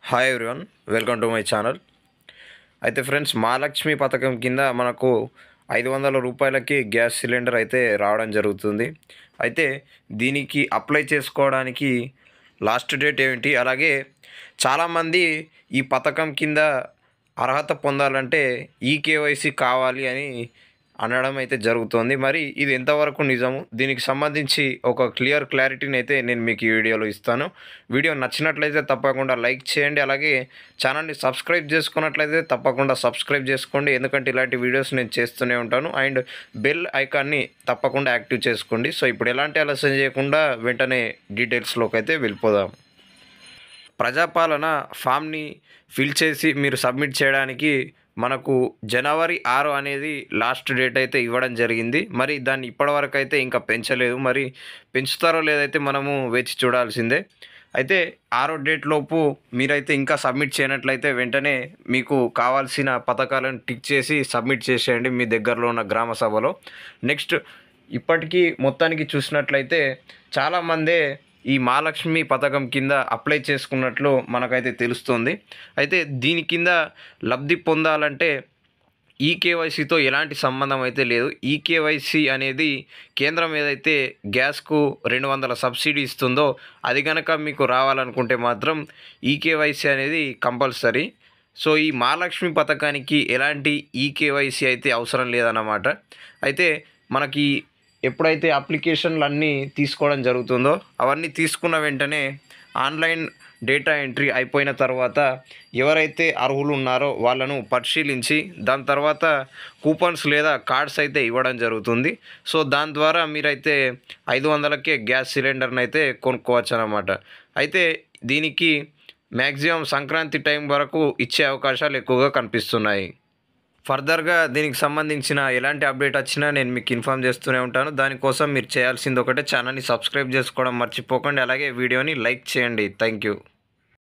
hi everyone welcome to my channel అయితే friends Mahalakshmi పథకం కింద మనకు ఐదు వందల రూపాయలకి గ్యాస్ సిలిండర్ అయితే రావడం జరుగుతుంది అయితే దీనికి అప్లై చేసుకోవడానికి లాస్ట్ డేట్ ఏమిటి అలాగే చాలామంది ఈ పథకం కింద అర్హత పొందాలంటే ఈ కేవైసీ కావాలి అని అనడం అయితే జరుగుతోంది మరి ఇది ఎంతవరకు నిజము దీనికి సంబంధించి ఒక క్లియర్ క్లారిటీని అయితే నేను మీకు ఈ వీడియోలో ఇస్తాను వీడియో నచ్చినట్లయితే తప్పకుండా లైక్ చేయండి అలాగే ఛానల్ని సబ్స్క్రైబ్ చేసుకున్నట్లయితే తప్పకుండా సబ్స్క్రైబ్ చేసుకోండి ఎందుకంటే ఇలాంటి వీడియోస్ నేను చేస్తూనే ఉంటాను అండ్ బెల్ ఐకాన్ని తప్పకుండా యాక్టివ్ చేసుకోండి సో ఇప్పుడు ఎలాంటి ఆలస్యం చేయకుండా వెంటనే డీటెయిల్స్లోకి అయితే వెళ్ళిపోదాం ప్రజాపాలన ఫామ్ని ఫిల్ చేసి మీరు సబ్మిట్ చేయడానికి మనకు జనవరి ఆరు అనేది లాస్ట్ డేట్ అయితే ఇవ్వడం జరిగింది మరి దాన్ని ఇప్పటివరకు అయితే ఇంకా పెంచలేదు మరి పెంచుతారో లేదైతే మనము వేచి చూడాల్సిందే అయితే ఆరో డేట్ లోపు మీరైతే ఇంకా సబ్మిట్ చేయనట్లయితే వెంటనే మీకు కావాల్సిన పథకాలను టిక్ చేసి సబ్మిట్ చేసేయండి మీ దగ్గరలో ఉన్న గ్రామ సభలో నెక్స్ట్ ఇప్పటికీ మొత్తానికి చూసినట్లయితే చాలామందే ఈ మహాలక్ష్మి పథకం కింద అప్లై చేసుకున్నట్లు మనకైతే తెలుస్తుంది అయితే దీని కింద లబ్ధి పొందాలంటే ఈ కేవైసీతో ఎలాంటి సంబంధం అయితే లేదు ఈ కేవైసీ అనేది కేంద్రం ఏదైతే గ్యాస్కు రెండు వందల సబ్సిడీ ఇస్తుందో అది కనుక మీకు రావాలనుకుంటే మాత్రం ఈ కేవైసీ అనేది కంపల్సరీ సో ఈ మహాలక్ష్మి పథకానికి ఎలాంటి ఈ కేవైసీ అయితే అవసరం లేదన్నమాట అయితే మనకి ఎప్పుడైతే అప్లికేషన్లు అన్నీ తీసుకోవడం జరుగుతుందో అవన్నీ తీసుకున్న వెంటనే ఆన్లైన్ డేటా ఎంట్రీ అయిపోయిన తర్వాత ఎవరైతే అర్హులు ఉన్నారో వాళ్ళను పరిశీలించి దాని తర్వాత కూపన్స్ లేదా కార్డ్స్ అయితే ఇవ్వడం జరుగుతుంది సో దాని ద్వారా మీరైతే ఐదు వందలకే గ్యాస్ సిలిండర్ని అయితే కొనుక్కోవచ్చు అనమాట అయితే దీనికి మ్యాక్సిమం సంక్రాంతి టైం వరకు ఇచ్చే అవకాశాలు ఎక్కువగా కనిపిస్తున్నాయి ఫర్దర్గా దీనికి సంబంధించిన ఎలాంటి అప్డేట్ వచ్చినా నేను మీకు ఇన్ఫామ్ చేస్తూనే ఉంటాను దానికోసం మీరు చేయాల్సింది ఒకటే ఛానల్ని సబ్స్క్రైబ్ చేసుకోవడం మర్చిపోకండి అలాగే వీడియోని లైక్ చేయండి థ్యాంక్ యూ